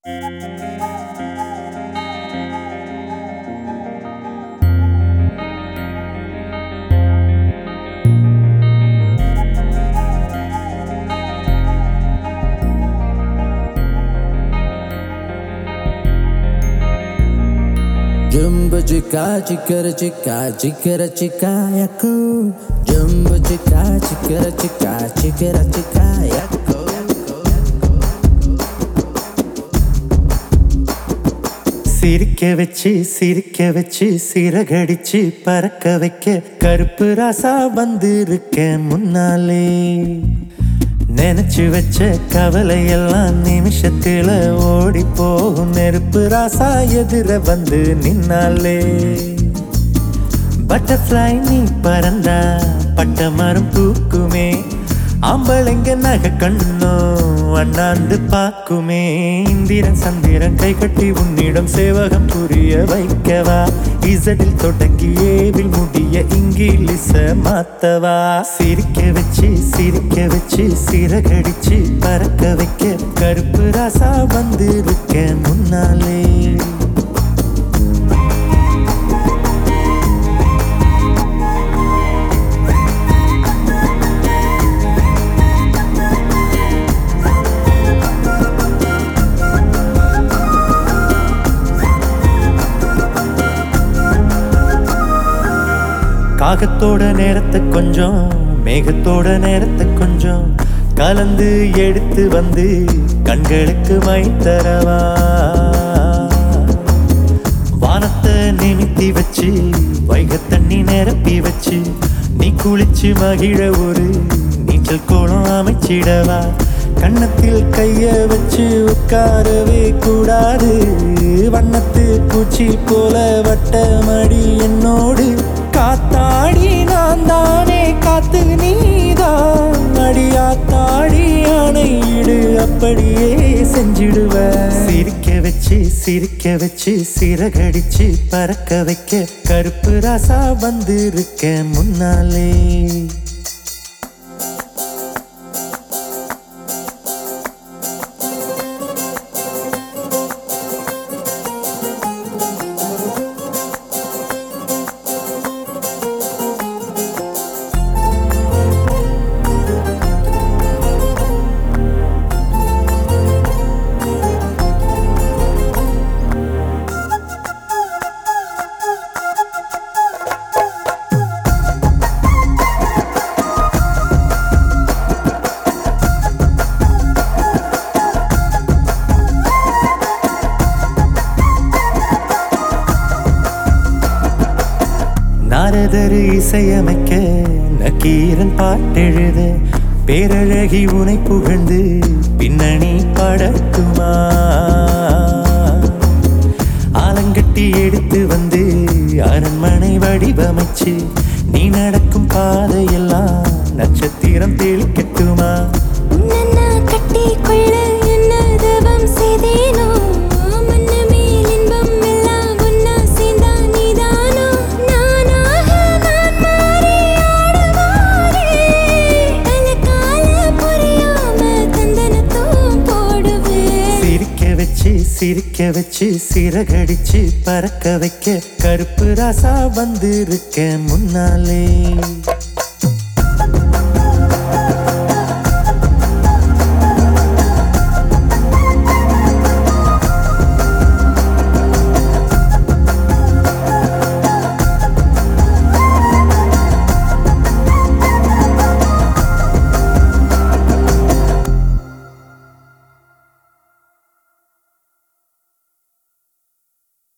Jumbo chica, chicara chica, chicara chica, yako. Jumbo chica, chicara chica, chicara chica, yako. சிரிக்க வச்சு சிரிக்க வச்சு சிறகடிச்சு பறக்க வைக்க கருப்பு ராசா வந்திருக்க முன்னாலே நினைச்சு வச்ச கவலையெல்லாம் நிமிஷத்துல ஓடி போகும் நெருப்பு ராசா எதிர வந்து நின்னாலே பட்டர்ஃப்ளை நீ பறந்தா பட்ட மரம் பூக்குமே ஆம்பளைங்க நகை கண்ணோ அண்ணாந்து பாக்குமே இந்திரன் சந்திரன் கை கட்டி உன்னிடம் சேவகம் புரிய வைக்கவா இசடில் தொடங்கி ஏவில் முடிய இங்கிலீஷ மாத்தவா சிரிக்க வச்சு சிரிக்க வச்சு சிறகடிச்சு பறக்க வைக்க கருப்பு ராசா வந்திருக்க முன்னாலே காகத்தோட நேரத்தை கொஞ்சம் மேகத்தோட நேரத்தை கொஞ்சம் கலந்து எடுத்து வந்து கண்களுக்கு மை தரவா வானத்தை நிமித்தி வச்சு வைக தண்ணி நிரப்பி வச்சு நீ குளிச்சு மகிழ ஒரு நீச்சல் கோலம் அமைச்சிடவா கன்னத்தில் கைய வச்சு உட்காரவே கூடாது வண்ணத்து பூச்சி போல வட்டமடி என்னோடு காத்தாடி நான் தானே காத்து நீதான் அடியாத்தாடி ஆணையிடு அப்படியே செஞ்சிடுவ சிரிக்க வச்சு சிரிக்க வச்சு சிறகடிச்சு பறக்க வைக்க கருப்பு ராசா வந்திருக்க முன்னாலே நாரதரு இசையமைக்க நக்கீரன் பாட்டெழுத பேரழகி உனை புகழ்ந்து பின்னணி பாடட்டுமா ஆலங்கட்டி எடுத்து வந்து அரண்மனை வடிவமைச்சு நீ நடக்கும் பாதையெல்லாம் நட்சத்திரம் தெளிக்கட்டுமா உன்னன்னா கட்டிக்கொள்ள என்ன தவம் செய்தேனோ மன்னமேல் இன்பம் எல்லாம் ஒன்னா சேர்ந்தா நீதானோ நானாக நான் மாறி ஆடவாரே கலக்கால புரியாம தந்தனத்தும் போடுவேன் சிரிக்க வச்சு சிரிக்க வச்சு சிறகடிச்சு பறக்க வைக்க கருப்பு ராசா வந்திருக்க முன்னாலே